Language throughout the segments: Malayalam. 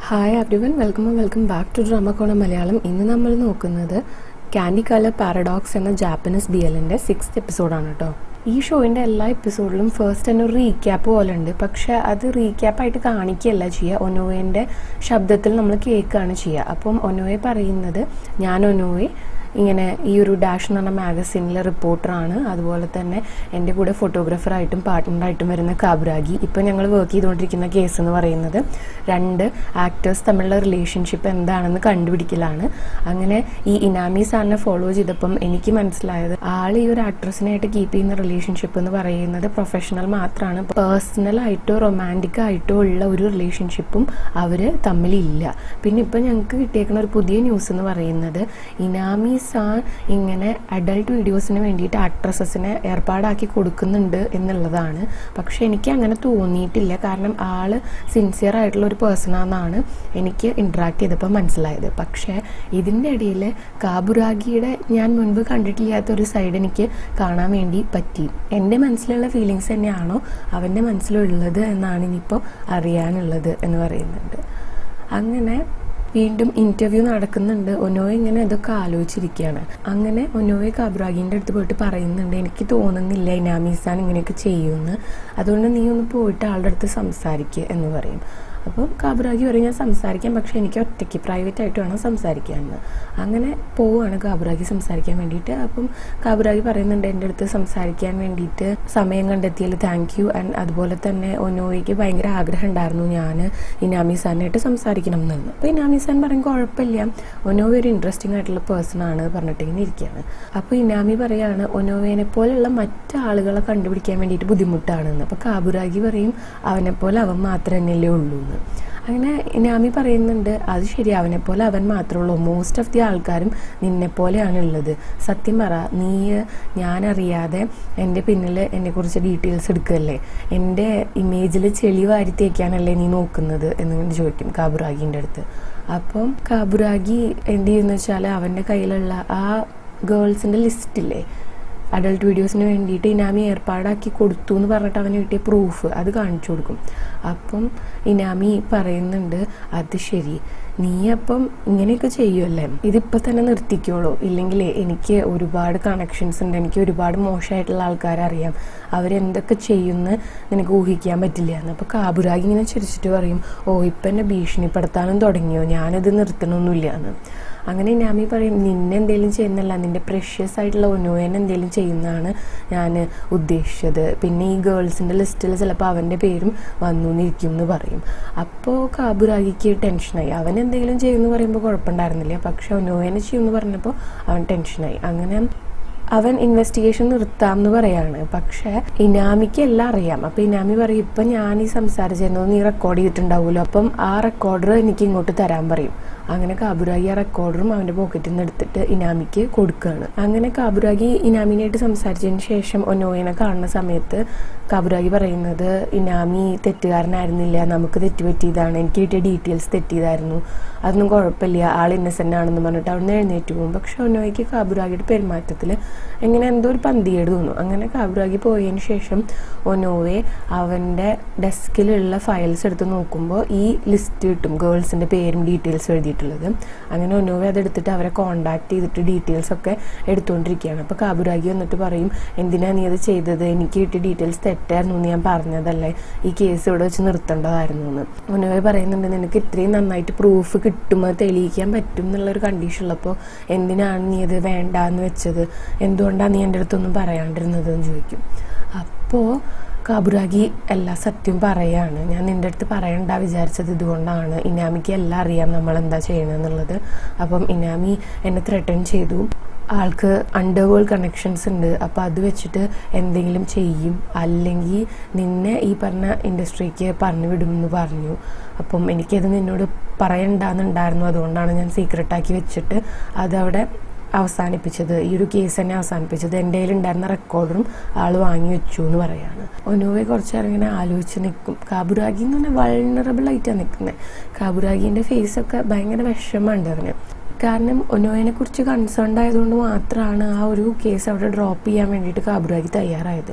hi everyone welcome welcome back to drama Kona Malayalam ഇന്ന് നമ്മൾ നോക്കുന്നത് ക്യാൻഡി കളർ പാരഡോക്സ് എന്ന ജാപ്പനീസ് ബി എല്ലിൻ്റെ സിക്സ്ത് എപ്പിസോഡാണ് കേട്ടോ ഈ ഷോയിൻ്റെ എല്ലാ എപ്പിസോഡിലും ഫസ്റ്റ് തന്നെ ഒരു റീക്യാപ്പ് പോലെ ഉണ്ട് പക്ഷെ അത് റീക്യാപ്പായിട്ട് കാണിക്കുകയല്ല ചെയ്യുക ഒനോവേൻ്റെ ശബ്ദത്തിൽ നമ്മൾ കേൾക്കുകയാണ് ചെയ്യുക അപ്പം ഒനോയെ പറയുന്നത് ഞാൻ ഒനോയെ ഇങ്ങനെ ഈ ഒരു ഡാഷ് എന്ന് പറഞ്ഞ മാഗസിനിലെ റിപ്പോർട്ടറാണ് അതുപോലെ തന്നെ എൻ്റെ കൂടെ ഫോട്ടോഗ്രാഫറായിട്ടും പാർട്ട്ണറായിട്ടും വരുന്ന കാബുരാഗി ഇപ്പം ഞങ്ങൾ വർക്ക് ചെയ്തുകൊണ്ടിരിക്കുന്ന കേസ് എന്ന് പറയുന്നത് രണ്ട് ആക്ടേഴ്സ് തമ്മിലുള്ള റിലേഷൻഷിപ്പ് എന്താണെന്ന് കണ്ടുപിടിക്കലാണ് അങ്ങനെ ഈ ഇനാമി സാറിനെ ഫോളോ ചെയ്തപ്പം എനിക്ക് മനസ്സിലായത് ആൾ ഈ ഒരു ആക്ട്രസിനായിട്ട് കീപ്പ് ചെയ്യുന്ന റിലേഷൻഷിപ്പ് എന്ന് പറയുന്നത് പ്രൊഫഷണൽ മാത്രമാണ് പേഴ്സണൽ ആയിട്ടോ റൊമാൻറ്റിക് ആയിട്ടോ ഉള്ള ഒരു റിലേഷൻഷിപ്പും അവർ തമ്മിലില്ല പിന്നെ ഇപ്പം ഞങ്ങൾക്ക് കിട്ടിയേക്കുന്ന ഒരു പുതിയ ന്യൂസ് എന്ന് പറയുന്നത് ഇനാമി സാൻ ഇങ്ങനെ അഡൾട്ട് വീഡിയോസിന് വേണ്ടിയിട്ട് ആക്ട്രസസിനെ ഏർപ്പാടാക്കി കൊടുക്കുന്നുണ്ട് എന്നുള്ളതാണ് പക്ഷെ എനിക്ക് അങ്ങനെ തോന്നിയിട്ടില്ല കാരണം ആള് സിൻസിയർ ആയിട്ടുള്ള ഒരു പേഴ്സണാണെന്നാണ് എനിക്ക് ഇൻട്രാക്ട് ചെയ്തപ്പോൾ മനസ്സിലായത് പക്ഷേ ഇതിൻ്റെ ഇടയിൽ കാബുരാഗിയുടെ ഞാൻ മുൻപ് കണ്ടിട്ടില്ലാത്ത ഒരു സൈഡ് എനിക്ക് കാണാൻ വേണ്ടി പറ്റി എൻ്റെ മനസ്സിലുള്ള ഫീലിങ്സ് തന്നെയാണോ അവൻ്റെ മനസ്സിലുള്ളത് എന്നാണ് ഇനിയിപ്പോൾ അറിയാനുള്ളത് എന്ന് പറയുന്നുണ്ട് അങ്ങനെ വീണ്ടും ഇന്റർവ്യൂ നടക്കുന്നുണ്ട് ഒനോയെ ഇങ്ങനെ ഇതൊക്കെ ആലോചിച്ചിരിക്കുകയാണ് അങ്ങനെ ഒനോയെ കാബ്രാഗിൻ്റെ അടുത്ത് പോയിട്ട് പറയുന്നുണ്ട് എനിക്ക് തോന്നുന്നില്ല ഇനാമീസാൻ ഇങ്ങനെയൊക്കെ ചെയ്യുമെന്ന് അതുകൊണ്ട് നീ ഒന്ന് പോയിട്ട് ആളുടെ അടുത്ത് സംസാരിക്കുക എന്ന് പറയും അപ്പം കാബുരാഗി പറയും ഞാൻ സംസാരിക്കാം പക്ഷേ എനിക്ക് ഒറ്റയ്ക്ക് പ്രൈവറ്റ് ആയിട്ട് വേണം സംസാരിക്കാമെന്ന് അങ്ങനെ പോവുകയാണ് കാബുരാഗി സംസാരിക്കാൻ വേണ്ടിയിട്ട് അപ്പം കാബുരാഗി പറയുന്നുണ്ട് എൻ്റെ അടുത്ത് സംസാരിക്കാൻ വേണ്ടിയിട്ട് സമയം കണ്ടെത്തിയതിൽ താങ്ക് യു ആൻഡ് അതുപോലെ തന്നെ ഒനോയ്ക്ക് ഭയങ്കര ആഗ്രഹം ഉണ്ടായിരുന്നു ഞാൻ ഇനാമി സാനായിട്ട് സംസാരിക്കണം എന്ന് അപ്പോൾ ഇനാമി സാൻ പറയും കുഴപ്പമില്ല ഒനോവ ഒരു ഇൻട്രസ്റ്റിംഗ് ആയിട്ടുള്ള പേഴ്സൺ ആണ് പറഞ്ഞിട്ട് ഇങ്ങനെ ഇരിക്കുകയാണ് അപ്പോൾ ഇനാമി പറയാണ് ഒനോവേനെ പോലെയുള്ള മറ്റു ആളുകളെ കണ്ടുപിടിക്കാൻ വേണ്ടിയിട്ട് ബുദ്ധിമുട്ടാണെന്ന് അപ്പോൾ കാബുരാഗി പറയും അവനെ പോലെ അവൻ മാത്രം തന്നെയല്ലേ ഉള്ളൂ എന്ന് അങ്ങനെ ഇനാമി പറയുന്നുണ്ട് അത് ശരി അവനെ പോലെ അവൻ മാത്രമേ ഉള്ളൂ മോസ്റ്റ് ഓഫ് ദി ആൾക്കാരും നിന്നെ പോലെയാണ് ഉള്ളത് സത്യം പറ നീ ഞാനറിയാതെ എൻ്റെ പിന്നിൽ എന്നെക്കുറിച്ച് ഡീറ്റെയിൽസ് എടുക്കുകയല്ലേ എൻ്റെ ഇമേജിൽ ചെളി വാരി തേക്കാനല്ലേ നീ നോക്കുന്നത് എന്നിങ്ങനെ ചോദിക്കും കാബുറാഗിൻ്റെ അടുത്ത് അപ്പം കാബുറാഗി എന്ത് ചെയ്യുന്ന വെച്ചാൽ അവൻ്റെ കയ്യിലുള്ള ആ ഗേൾസിൻ്റെ ലിസ്റ്റില്ലേ അഡൾട്ട് വീഡിയോസിന് വേണ്ടിയിട്ട് ഇനാമി ഏർപ്പാടാക്കി കൊടുത്തു എന്ന് പറഞ്ഞിട്ട് അവന് കിട്ടിയ പ്രൂഫ് അത് കാണിച്ചു കൊടുക്കും അപ്പം ഇനാമി പറയുന്നുണ്ട് അത് ശരി നീ അപ്പം ഇങ്ങനെയൊക്കെ ചെയ്യുമല്ലേ ഇതിപ്പോൾ തന്നെ നിർത്തിക്കോളൂ ഇല്ലെങ്കിൽ എനിക്ക് ഒരുപാട് കണക്ഷൻസ് ഉണ്ട് എനിക്ക് ഒരുപാട് മോശമായിട്ടുള്ള ആൾക്കാരെ അറിയാം അവരെന്തൊക്കെ ചെയ്യുമെന്ന് നിനക്ക് ഊഹിക്കാൻ പറ്റില്ല എന്ന് അപ്പോൾ കാബുരാഗി ഇങ്ങനെ ചിരിച്ചിട്ട് പറയും ഓ ഇപ്പം എന്നെ ഭീഷണിപ്പെടുത്താനും തുടങ്ങിയോ ഞാനിത് നിർത്തണമൊന്നുമില്ല എന്ന് അങ്ങനെ നാമി പറയും നിന്നെ എന്തെങ്കിലും ചെയ്യുന്നല്ല നിന്റെ പ്രഷ്യസ് ആയിട്ടുള്ള ഒനോയൻ എന്തെങ്കിലും ചെയ്യുന്നതാണ് ഞാൻ ഉദ്ദേശിച്ചത് പിന്നെ ഈ ഗേൾസിൻ്റെ ലിസ്റ്റിൽ ചിലപ്പോൾ അവൻ്റെ പേരും വന്നു എന്നിരിക്കും എന്ന് പറയും അപ്പോൾ കാബുരാഗിക്ക് ടെൻഷനായി അവൻ എന്തെങ്കിലും ചെയ്യുമെന്ന് പറയുമ്പോൾ കുഴപ്പമുണ്ടായിരുന്നില്ല പക്ഷെ ഒനോയനെ ചെയ്യുമെന്ന് പറഞ്ഞപ്പോൾ അവൻ ടെൻഷനായി അങ്ങനെ അവൻ ഇൻവെസ്റ്റിഗേഷൻ നിർത്താം എന്ന് പറയാണ് പക്ഷെ ഇനാമിക്ക് എല്ലാം അറിയാം അപ്പൊ ഇനാമി പറയും ഇപ്പൊ ഞാൻ ഈ സംസാരിച്ചിരുന്നത് നീ റെക്കോർഡ് ചെയ്തിട്ടുണ്ടാവുമല്ലോ അപ്പം ആ റെക്കോർഡർ എനിക്ക് ഇങ്ങോട്ട് തരാൻ പറയും അങ്ങനെ കാബുരാഗി ആ റെക്കോർഡറും അവന്റെ പോക്കറ്റിൽ നിന്ന് എടുത്തിട്ട് ഇനാമിക്ക് കൊടുക്കുകയാണ് അങ്ങനെ കാബുരാഗി ഇനാമിനായിട്ട് സംസാരിച്ചതിന് ശേഷം ഒനോയനെ കാണുന്ന സമയത്ത് കാബുരാഗി പറയുന്നത് ഇനാമി തെറ്റുകാരനായിരുന്നില്ല നമുക്ക് തെറ്റുപറ്റിയതാണ് എനിക്ക് കിട്ടിയ ഡീറ്റെയിൽസ് തെറ്റിയതായിരുന്നു അതൊന്നും കുഴപ്പമില്ല ആൾ ഇന്നസെന്റ് ആണെന്ന് പറഞ്ഞിട്ട് അവിടെ നിന്ന് എഴുന്നേറ്റ് പോകും പക്ഷെ ഒനോയ്ക്ക് കാബുരാഗിയുടെ പെരുമാറ്റത്തിൽ എങ്ങനെ എന്തോ ഒരു പന്തിയേട് തോന്നും അങ്ങനെ കാബുരാഗി പോയതിന് ശേഷം ഒനോവെ അവൻ്റെ ഡെസ്കിലുള്ള ഫയൽസ് എടുത്ത് നോക്കുമ്പോൾ ഈ ലിസ്റ്റ് കിട്ടും ഗേൾസിൻ്റെ പേരും ഡീറ്റെയിൽസ് എഴുതിയിട്ടുള്ളത് അങ്ങനെ ഒനോവെ അതെടുത്തിട്ട് അവരെ കോണ്ടാക്ട് ചെയ്തിട്ട് ഡീറ്റെയിൽസ് ഒക്കെ എടുത്തുകൊണ്ടിരിക്കുകയാണ് അപ്പോൾ കാബുരാഗി വന്നിട്ട് പറയും എന്തിനാ നീ അത് ചെയ്തത് എനിക്ക് കിട്ടിയ ഡീറ്റെയിൽസ് തെറ്റായിരുന്നു എന്ന് ഞാൻ പറഞ്ഞതല്ലേ ഈ കേസ് ഇവിടെ വെച്ച് നിർത്തേണ്ടതായിരുന്നു എന്ന് ഒനോവെ പറയുന്നുണ്ട് നിനക്ക് ഇത്രയും നന്നായിട്ട് പ്രൂഫ് കിട്ടും അത് തെളിയിക്കാൻ പറ്റും എന്നുള്ളൊരു കണ്ടീഷൻ ഉള്ളപ്പോൾ എന്തിനാണ് നീ അത് വേണ്ടാന്ന് വെച്ചത് എന്തുകൊണ്ടാണ് നീ എൻ്റെ അടുത്തൊന്നും പറയാണ്ടിരുന്നത് എന്ന് ചോദിക്കും അപ്പോൾ കാബുരാഗി എല്ലാ സത്യം പറയാണ് ഞാൻ നിൻ്റെ അടുത്ത് പറയണ്ട വിചാരിച്ചത് ഇതുകൊണ്ടാണ് ഇനാമിക്ക് എല്ലാം അറിയാം നമ്മൾ എന്താ ചെയ്യണമെന്നുള്ളത് അപ്പം ഇനാമി എന്നെ ത്രെട്ടൺ ചെയ്തു ആൾക്ക് അണ്ടർവേൾഡ് കണക്ഷൻസ് ഉണ്ട് അപ്പോൾ അത് വെച്ചിട്ട് എന്തെങ്കിലും ചെയ്യും അല്ലെങ്കിൽ നിന്നെ ഈ പറഞ്ഞ ഇൻഡസ്ട്രിക്ക് പറഞ്ഞു വിടുമെന്ന് പറഞ്ഞു അപ്പം എനിക്കത് നിന്നോട് പറയണ്ടെന്നുണ്ടായിരുന്നു അതുകൊണ്ടാണ് ഞാൻ സീക്രട്ടാക്കി വെച്ചിട്ട് അതവിടെ അവസാനിപ്പിച്ചത് ഈ ഒരു കേസ് തന്നെ അവസാനിപ്പിച്ചത് എൻ്റെ കയ്യിലുണ്ടായിരുന്ന റെക്കോർഡറും ആൾ വാങ്ങി വെച്ചു എന്ന് പറയാണ് ഒനോവെ കുറച്ചേരം ഇങ്ങനെ ആലോചിച്ച് നിൽക്കും കാബുരാഗി എന്ന് പറഞ്ഞാൽ വൾണറബിൾ ആയിട്ടാണ് നിൽക്കുന്നത് കാബുരാഗിൻ്റെ ഫേസൊക്കെ ഭയങ്കര വിഷമമുണ്ട് അവന് കാരണം ഒനോയെ കുറിച്ച് കൺസേൺഡ് ആയതുകൊണ്ട് മാത്രമാണ് ആ ഒരു കേസ് അവിടെ ഡ്രോപ്പ് ചെയ്യാൻ വേണ്ടിയിട്ട് കാബുരാഗി തയ്യാറായത്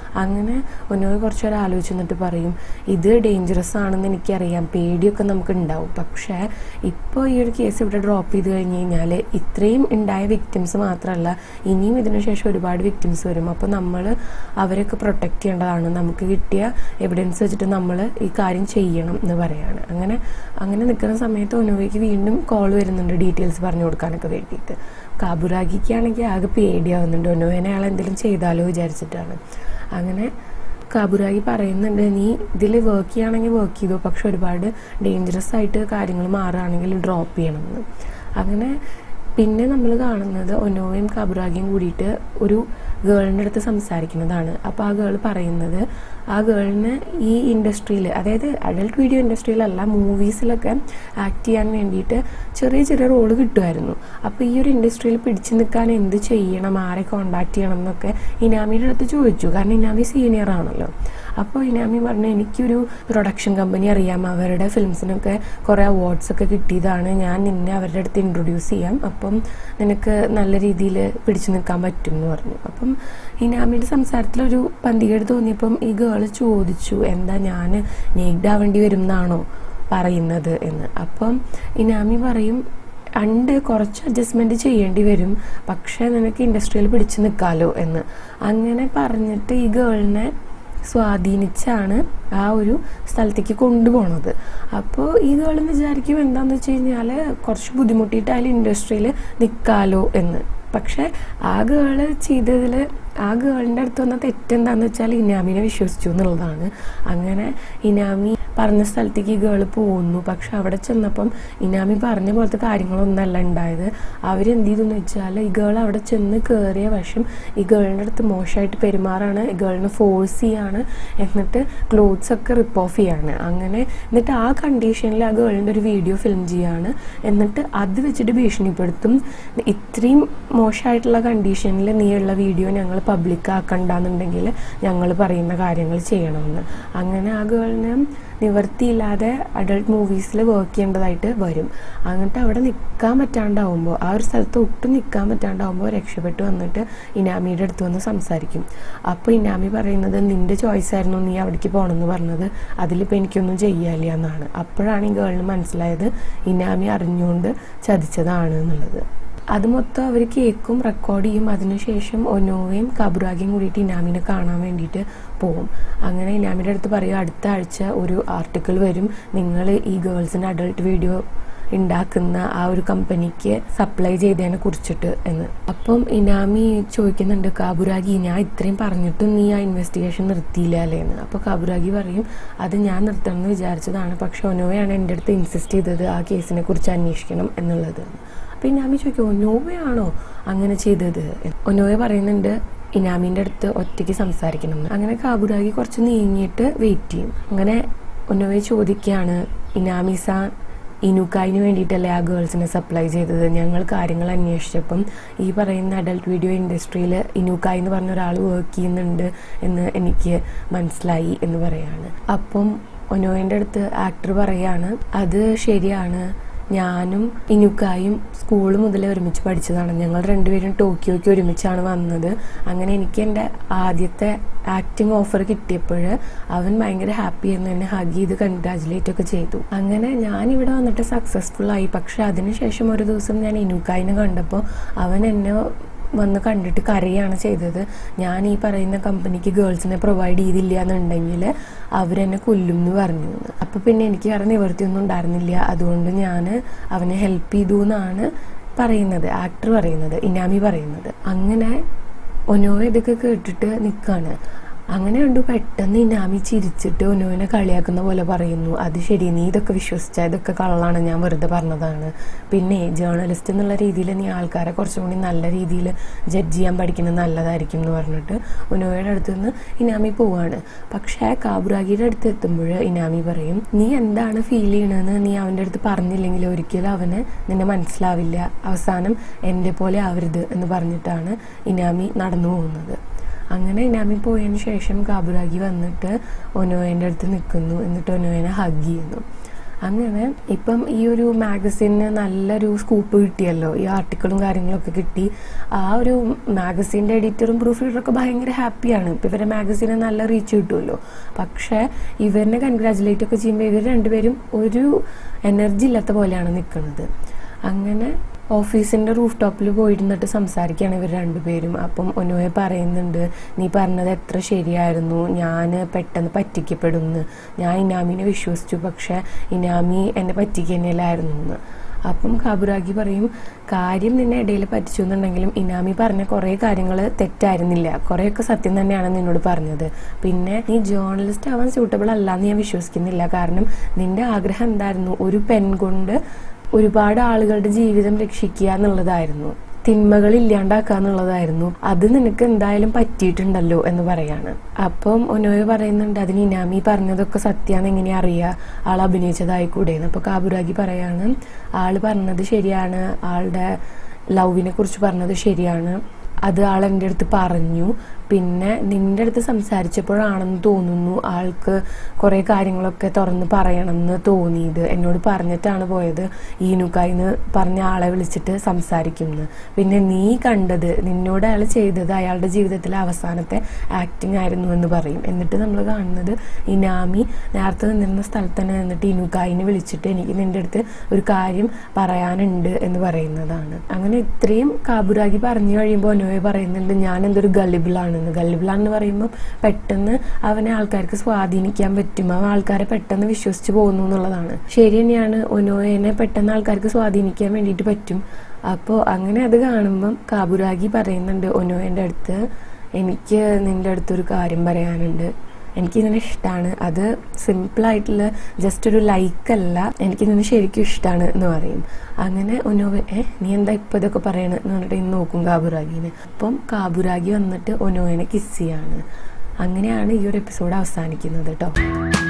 അങ്ങനെ ഒന്നോ കുറച്ച് നേരം ആലോചിച്ച് നിന്നിട്ട് പറയും ഇത് ഡേഞ്ചറസ് ആണെന്ന് എനിക്കറിയാം പേടിയൊക്കെ നമുക്ക് ഉണ്ടാവും പക്ഷേ ഇപ്പോൾ ഈ ഒരു കേസ് ഇവിടെ ഡ്രോപ്പ് ചെയ്ത് കഴിഞ്ഞ് കഴിഞ്ഞാൽ ഇത്രയും ഉണ്ടായ വിക്ടിംസ് മാത്രമല്ല ഇനിയും ഇതിനു ശേഷം ഒരുപാട് വിക്ടിംസ് വരും അപ്പോൾ നമ്മൾ അവരൊക്കെ പ്രൊട്ടക്റ്റ് ചെയ്യേണ്ടതാണ് നമുക്ക് കിട്ടിയ എവിഡൻസ് വെച്ചിട്ട് നമ്മൾ ഈ കാര്യം ചെയ്യണം എന്ന് പറയാണ് അങ്ങനെ അങ്ങനെ നിൽക്കുന്ന സമയത്ത് ഒനോവയ്ക്ക് വീണ്ടും കോൾ വരുന്നുണ്ട് ഡീറ്റെയിൽസ് പറഞ്ഞു കൊടുക്കാനൊക്കെ വേണ്ടിയിട്ട് കാബുറാഗിക്കാണെങ്കിൽ ആകെ പേടിയാവുന്നുണ്ട് ഒനോവേനെ അയാൾ എന്തെങ്കിലും ചെയ്താലോ വിചാരിച്ചിട്ടാണ് അങ്ങനെ കാബുറായി പറയുന്നുണ്ട് നീ ഇതിൽ വർക്ക് ചെയ്യുകയാണെങ്കിൽ വർക്ക് ചെയ്തോ പക്ഷെ ഒരുപാട് ഡേഞ്ചറസ് ആയിട്ട് കാര്യങ്ങൾ മാറുകയാണെങ്കിൽ ഡ്രോപ്പ് ചെയ്യണമെന്ന് അങ്ങനെ പിന്നെ നമ്മൾ കാണുന്നത് ഒനോയും കാബുറാഗിയും കൂടിയിട്ട് ഒരു ഗേളിൻ്റെ അടുത്ത് സംസാരിക്കുന്നതാണ് അപ്പോൾ ആ ഗേൾ പറയുന്നത് ആ ഗേളിന് ഈ ഇൻഡസ്ട്രിയിൽ അതായത് അഡൽട്ട് വീഡിയോ ഇൻഡസ്ട്രിയിലല്ല മൂവീസിലൊക്കെ ആക്ട് ചെയ്യാൻ വേണ്ടിയിട്ട് ചെറിയ ചെറിയ റോള് കിട്ടുമായിരുന്നു അപ്പോൾ ഈ ഒരു ഇൻഡസ്ട്രിയിൽ പിടിച്ചു നിൽക്കാൻ എന്ത് ചെയ്യണം ആരെ കോണ്ടാക്ട് ചെയ്യണം എന്നൊക്കെ ഇനാമിയുടെ അടുത്ത് ചോദിച്ചു കാരണം ഇനാമി സീനിയർ ആണല്ലോ അപ്പോൾ ഇനാമി പറഞ്ഞു എനിക്കൊരു പ്രൊഡക്ഷൻ കമ്പനി അറിയാം അവരുടെ ഫിലിംസിനൊക്കെ കുറേ അവാർഡ്സ് ഒക്കെ കിട്ടിയതാണ് ഞാൻ നിന്നെ അവരുടെ അടുത്ത് ഇൻട്രൊഡ്യൂസ് ചെയ്യാം അപ്പം നിനക്ക് നല്ല രീതിയിൽ പിടിച്ചു നിൽക്കാൻ പറ്റും എന്ന് പറഞ്ഞു അപ്പം ഇനാമിയുടെ സംസാരത്തിലൊരു പന്തികേട് തോന്നിയപ്പം ഈ ഗേള് ചോദിച്ചു എന്താ ഞാൻ നേഗ്ഡ് ആവേണ്ടി വരും എന്നാണോ പറയുന്നത് എന്ന് അപ്പം ഇനാമി പറയും ഉണ്ട് കുറച്ച് അഡ്ജസ്റ്റ്മെന്റ് ചെയ്യേണ്ടി വരും പക്ഷേ നിനക്ക് ഇൻഡസ്ട്രിയിൽ പിടിച്ചു നിൽക്കാലോ എന്ന് അങ്ങനെ പറഞ്ഞിട്ട് ഈ ഗേളിനെ സ്വാധീനിച്ചാണ് ആ ഒരു സ്ഥലത്തേക്ക് കൊണ്ടുപോണത് അപ്പോൾ ഈ ഗേളും വിചാരിക്കും എന്താണെന്ന് വെച്ച് കഴിഞ്ഞാൽ കുറച്ച് ബുദ്ധിമുട്ടിയിട്ടായാലും ഇൻഡസ്ട്രിയിൽ നിൽക്കാലോ എന്ന് പക്ഷെ ആ ഗേള് ചെയ്തതിൽ ആ ഗേളിൻ്റെ അടുത്ത് വന്ന തെറ്റെന്താന്ന് വെച്ചാൽ ഇനാമിനെ വിശ്വസിച്ചു എന്നുള്ളതാണ് അങ്ങനെ ഇനാമി പറഞ്ഞ സ്ഥലത്തേക്ക് ഈ ഗേള് പോകുന്നു പക്ഷെ അവിടെ ചെന്നപ്പം ഇനാമി പറഞ്ഞ പോലത്തെ കാര്യങ്ങളൊന്നല്ല ഉണ്ടായത് അവരെന്ത് ചെയ്തെന്ന് വെച്ചാൽ ഈ ഗേൾ അവിടെ ചെന്ന് കയറിയ വശം ഈ ഗേളിൻ്റെ അടുത്ത് മോശമായിട്ട് പെരുമാറാണ് ഈ ഗേളിനെ ഫോഴ്സ് ചെയ്യാണ് എന്നിട്ട് ക്ലോത്ത്സ് ഒക്കെ റിപ്പ് ഓഫ് ചെയ്യാണ് അങ്ങനെ എന്നിട്ട് ആ കണ്ടീഷനിൽ ആ ഗേളിൻ്റെ ഒരു വീഡിയോ ഫിലിം ചെയ്യാണ് എന്നിട്ട് അത് വെച്ചിട്ട് ഭീഷണിപ്പെടുത്തും ഇത്രയും മോശമായിട്ടുള്ള കണ്ടീഷനിൽ നീയുള്ള വീഡിയോ ഞങ്ങൾ പബ്ലിക് ആക്കണ്ടെന്നുണ്ടെങ്കിൽ ഞങ്ങൾ പറയുന്ന കാര്യങ്ങൾ ചെയ്യണമെന്ന് അങ്ങനെ ആ ഗേളിന് നിവർത്തിയില്ലാതെ അഡൾട്ട് മൂവീസിൽ വർക്ക് ചെയ്യേണ്ടതായിട്ട് വരും എന്നിട്ട് അവിടെ നിൽക്കാൻ പറ്റാണ്ടാവുമ്പോൾ ആ ഒരു സ്ഥലത്ത് ഒട്ടും നിൽക്കാൻ പറ്റാണ്ടാവുമ്പോൾ രക്ഷപ്പെട്ട് വന്നിട്ട് ഇനാമിയുടെ അടുത്ത് വന്ന് സംസാരിക്കും അപ്പോൾ ഇനാമി പറയുന്നത് നിന്റെ ചോയ്സ് ആയിരുന്നു നീ അവിടേക്ക് പോകണമെന്ന് പറഞ്ഞത് അതിലിപ്പോൾ എനിക്കൊന്നും ചെയ്യാനില്ല എന്നാണ് അപ്പോഴാണ് ഈ ഗേളിന് മനസ്സിലായത് ഇനാമി അറിഞ്ഞുകൊണ്ട് ചതിച്ചതാണ് എന്നുള്ളത് അത് മൊത്തം അവർ കേൾക്കും റെക്കോർഡ് ചെയ്യും അതിനുശേഷം ഒനോവയും കബുറാഗിയും കൂടിയിട്ട് ഇനാമിനെ കാണാൻ വേണ്ടിയിട്ട് പോകും അങ്ങനെ ഇനാമിൻ്റെ അടുത്ത് പറയും അടുത്ത ആഴ്ച ഒരു ആർട്ടിക്കിൾ വരും നിങ്ങൾ ഈ ഗേൾസിന് അഡൾട്ട് വീഡിയോ ഉണ്ടാക്കുന്ന ആ ഒരു കമ്പനിക്ക് സപ്ലൈ ചെയ്തതിനെ കുറിച്ചിട്ട് എന്ന് അപ്പം ഇനാമി ചോദിക്കുന്നുണ്ട് കാബുരാഗി ഞാൻ ഇത്രയും പറഞ്ഞിട്ടും നീ ആ ഇൻവെസ്റ്റിഗേഷൻ നിർത്തിയില്ല അല്ലേ എന്ന് അപ്പോൾ കാബുരാഗി പറയും അത് ഞാൻ നിർത്തണം എന്ന് വിചാരിച്ചതാണ് പക്ഷെ ഒനോവയാണ് എൻ്റെ അടുത്ത് ഇൻസിസ്റ്റ് ചെയ്തത് ആ കേസിനെ കുറിച്ച് അന്വേഷിക്കണം എന്നുള്ളത് അപ്പം ഇനാമി ചോദിക്കും ഒനോവയാണോ അങ്ങനെ ചെയ്തത് ഒനോവ പറയുന്നുണ്ട് ഇനാമിൻ്റെ അടുത്ത് ഒറ്റയ്ക്ക് സംസാരിക്കണം എന്ന് അങ്ങനെ കാബുരാഗി കുറച്ച് നീങ്ങിയിട്ട് വെയിറ്റ് ചെയ്യും അങ്ങനെ ഒനോവ ചോദിക്കുകയാണ് ഇനാമി സാൻ ഇനുക്കായിന് വേണ്ടിയിട്ടല്ലേ ആ ഗേൾസിനെ സപ്ലൈ ചെയ്തത് ഞങ്ങൾ കാര്യങ്ങൾ അന്വേഷിച്ചപ്പം ഈ പറയുന്ന അഡൽട്ട് വീഡിയോ ഇൻഡസ്ട്രിയിൽ ഇനുക്കായി എന്ന് പറഞ്ഞ ഒരാൾ വർക്ക് ചെയ്യുന്നുണ്ട് എന്ന് എനിക്ക് മനസ്സിലായി എന്ന് പറയാണ് അപ്പം ഒനോയുടെ അടുത്ത് ആക്ടർ പറയാണ് അത് ശരിയാണ് ഞാനും ഇനുക്കായും സ്കൂൾ മുതലേ ഒരുമിച്ച് പഠിച്ചതാണ് ഞങ്ങൾ രണ്ടുപേരും ടോക്കിയോയ്ക്ക് ഒരുമിച്ചാണ് വന്നത് അങ്ങനെ എനിക്ക് എൻ്റെ ആദ്യത്തെ ആക്ടിങ് ഓഫർ കിട്ടിയപ്പോൾ അവൻ ഭയങ്കര ഹാപ്പി ആയിരുന്നു എന്നെ ഹഗ് ചെയ്ത് കൺഗ്രാജുലേറ്റ് ഒക്കെ ചെയ്തു അങ്ങനെ ഞാൻ ഇവിടെ വന്നിട്ട് സക്സസ്ഫുൾ ആയി പക്ഷെ അതിനുശേഷം ഒരു ദിവസം ഞാൻ ഇനുക്കായിനെ കണ്ടപ്പോൾ അവൻ എന്നെ വന്ന് കണ്ടിട്ട് കരയാണ് ചെയ്തത് ഞാൻ ഈ പറയുന്ന കമ്പനിക്ക് ഗേൾസിനെ പ്രൊവൈഡ് ചെയ്തില്ല എന്നുണ്ടെങ്കിൽ അവരെന്നെ കൊല്ലും എന്ന് പറഞ്ഞു അപ്പോൾ പിന്നെ എനിക്ക് വേറെ നിവൃത്തിയൊന്നും ഉണ്ടായിരുന്നില്ല അതുകൊണ്ട് ഞാൻ അവനെ ഹെൽപ്പ് ചെയ്തു എന്നാണ് പറയുന്നത് ആക്ടർ പറയുന്നത് ഇനാമി പറയുന്നത് അങ്ങനെ ഒനോ ഇതൊക്കെ കേട്ടിട്ട് നിൽക്കാണ് അങ്ങനെ കണ്ടു പെട്ടെന്ന് ഇനാമി ചിരിച്ചിട്ട് ഒനുവിനെ കളിയാക്കുന്ന പോലെ പറയുന്നു അത് ശരി നീ ഇതൊക്കെ വിശ്വസിച്ച ഇതൊക്കെ കള്ളാണ് ഞാൻ വെറുതെ പറഞ്ഞതാണ് പിന്നെ ജേർണലിസ്റ്റ് എന്നുള്ള രീതിയിൽ നീ ആൾക്കാരെ കുറച്ചും കൂടി നല്ല രീതിയിൽ ജഡ്ജ് ചെയ്യാൻ പഠിക്കുന്നത് നല്ലതായിരിക്കും എന്ന് പറഞ്ഞിട്ട് ഒനുവയുടെ അടുത്ത് നിന്ന് ഇനാമി പോവാണ് പക്ഷേ കാബുറാഗിയുടെ അടുത്ത് എത്തുമ്പോൾ ഇനാമി പറയും നീ എന്താണ് ഫീൽ ചെയ്യണമെന്ന് നീ അവൻ്റെ അടുത്ത് പറഞ്ഞില്ലെങ്കിൽ ഒരിക്കലും അവന് നിന്നെ മനസ്സിലാവില്ല അവസാനം എൻ്റെ പോലെ ആവരുത് എന്ന് പറഞ്ഞിട്ടാണ് ഇനാമി നടന്നു പോകുന്നത് അങ്ങനെ ഇനാമി പോയതിന് ശേഷം കാബുരാഗി വന്നിട്ട് ഒനോയൻ്റെ അടുത്ത് നിൽക്കുന്നു എന്നിട്ട് ഒനോയനെ ഹഗ് ചെയ്യുന്നു അങ്ങനെ ഇപ്പം ഈ ഒരു മാഗസിന് നല്ലൊരു സ്കൂപ്പ് കിട്ടിയല്ലോ ഈ ആർട്ടിക്കിളും കാര്യങ്ങളൊക്കെ കിട്ടി ആ ഒരു മാഗസിൻ്റെ എഡിറ്ററും പ്രൂഫ് റീഡറൊക്കെ ഭയങ്കര ഹാപ്പിയാണ് ഇപ്പം ഇവരുടെ മാഗസിന് നല്ല റീച്ച് കിട്ടുമല്ലോ പക്ഷേ ഇവരിനെ കൺഗ്രാജുലേറ്റ് ഒക്കെ ചെയ്യുമ്പോൾ ഇവർ രണ്ടുപേരും ഒരു എനർജി ഇല്ലാത്ത പോലെയാണ് നിൽക്കുന്നത് അങ്ങനെ ഓഫീസിന്റെ റൂഫ് ടോപ്പിൽ പോയിരുന്നിട്ട് സംസാരിക്കുകയാണ് ഇവർ രണ്ടുപേരും അപ്പം ഒനോയെ പറയുന്നുണ്ട് നീ പറഞ്ഞത് എത്ര ശരിയായിരുന്നു ഞാൻ പെട്ടെന്ന് പറ്റിക്കപ്പെടുന്നു ഞാൻ ഇനാമിനെ വിശ്വസിച്ചു പക്ഷെ ഇനാമി എന്നെ പറ്റിക്കുന്നതിലായിരുന്നു എന്ന് അപ്പം കാബുരാഗി പറയും കാര്യം നിന്നെ ഇടയിൽ പറ്റിച്ചു എന്നുണ്ടെങ്കിലും ഇനാമി പറഞ്ഞ കുറേ കാര്യങ്ങൾ തെറ്റായിരുന്നില്ല കുറേയൊക്കെ സത്യം തന്നെയാണ് നിന്നോട് പറഞ്ഞത് പിന്നെ നീ ജേർണലിസ്റ്റ് ആവാൻ സ്യൂട്ടബിൾ അല്ല എന്ന് ഞാൻ വിശ്വസിക്കുന്നില്ല കാരണം നിന്റെ ആഗ്രഹം എന്തായിരുന്നു ഒരു പെൻ കൊണ്ട് ഒരുപാട് ആളുകളുടെ ജീവിതം രക്ഷിക്കുക എന്നുള്ളതായിരുന്നു തിന്മകൾ ഇല്ലാണ്ടാക്കുക എന്നുള്ളതായിരുന്നു അത് നിനക്ക് എന്തായാലും പറ്റിയിട്ടുണ്ടല്ലോ എന്ന് പറയാണ് അപ്പം ഒനോയ പറയുന്നുണ്ട് അതിന് ഇനാമി പറഞ്ഞതൊക്കെ സത്യാന്ന് എങ്ങനെ അറിയാ ആൾ അഭിനയിച്ചതായിക്കൂടെ അപ്പൊ കാബുരാഗി പറയാണ് ആള് പറഞ്ഞത് ശരിയാണ് ആളുടെ ലവിനെ കുറിച്ച് പറഞ്ഞത് ശരിയാണ് അത് ആൾ എൻ്റെ അടുത്ത് പറഞ്ഞു പിന്നെ നിന്റെ അടുത്ത് സംസാരിച്ചപ്പോഴാണെന്ന് തോന്നുന്നു ആൾക്ക് കുറേ കാര്യങ്ങളൊക്കെ തുറന്ന് പറയണമെന്ന് തോന്നിയത് എന്നോട് പറഞ്ഞിട്ടാണ് പോയത് ഈനുക്കായിന്ന് പറഞ്ഞ ആളെ വിളിച്ചിട്ട് സംസാരിക്കുന്നു പിന്നെ നീ കണ്ടത് നിന്നോട് അയാൾ ചെയ്തത് അയാളുടെ ജീവിതത്തിലെ അവസാനത്തെ ആക്ടിങ് ആയിരുന്നു എന്ന് പറയും എന്നിട്ട് നമ്മൾ കാണുന്നത് ഇനാമി നേരത്തെ നിന്നിരുന്ന സ്ഥലത്ത് തന്നെ നിന്നിട്ട് ഇനുക്കായിനെ വിളിച്ചിട്ട് എനിക്ക് നിന്റെ അടുത്ത് ഒരു കാര്യം പറയാനുണ്ട് എന്ന് പറയുന്നതാണ് അങ്ങനെ ഇത്രയും കാബുരാഗി പറഞ്ഞു കഴിയുമ്പോൾ ഒനോയെ പറയുന്നുണ്ട് ഞാൻ എന്തൊരു ഗളിബിളാണെന്ന് ഗളിബിളാന്ന് പറയുമ്പോൾ പെട്ടെന്ന് അവനെ ആൾക്കാർക്ക് സ്വാധീനിക്കാൻ പറ്റും അവൻ ആൾക്കാരെ പെട്ടെന്ന് വിശ്വസിച്ച് പോകുന്നു എന്നുള്ളതാണ് ശരി തന്നെയാണ് ഒനോയനെ പെട്ടെന്ന് ആൾക്കാർക്ക് സ്വാധീനിക്കാൻ വേണ്ടിയിട്ട് പറ്റും അപ്പോൾ അങ്ങനെ അത് കാണുമ്പം കാബുരാഗി പറയുന്നുണ്ട് ഒനോയൻ്റെ അടുത്ത് എനിക്ക് നിന്റെ അടുത്തൊരു കാര്യം പറയാനുണ്ട് എനിക്ക് നിന്നെ ഇഷ്ടമാണ് അത് സിമ്പിളായിട്ടുള്ള ജസ്റ്റ് ഒരു ലൈക്ക് അല്ല എനിക്ക് നിന്നെ ശരിക്കും ഇഷ്ടമാണ് എന്ന് പറയും അങ്ങനെ ഒനോവ ഏ നീ എന്താ ഇപ്പം ഇതൊക്കെ പറയണ എന്ന് പറഞ്ഞിട്ട് ഇന്ന് നോക്കും കാബുരാഗിനെ അപ്പം കാബുരാഗി വന്നിട്ട് ഒനോവിനെ കിസ് ചെയ്യാണ് അങ്ങനെയാണ് ഈ ഒരു എപ്പിസോഡ് അവസാനിക്കുന്നത് കേട്ടോ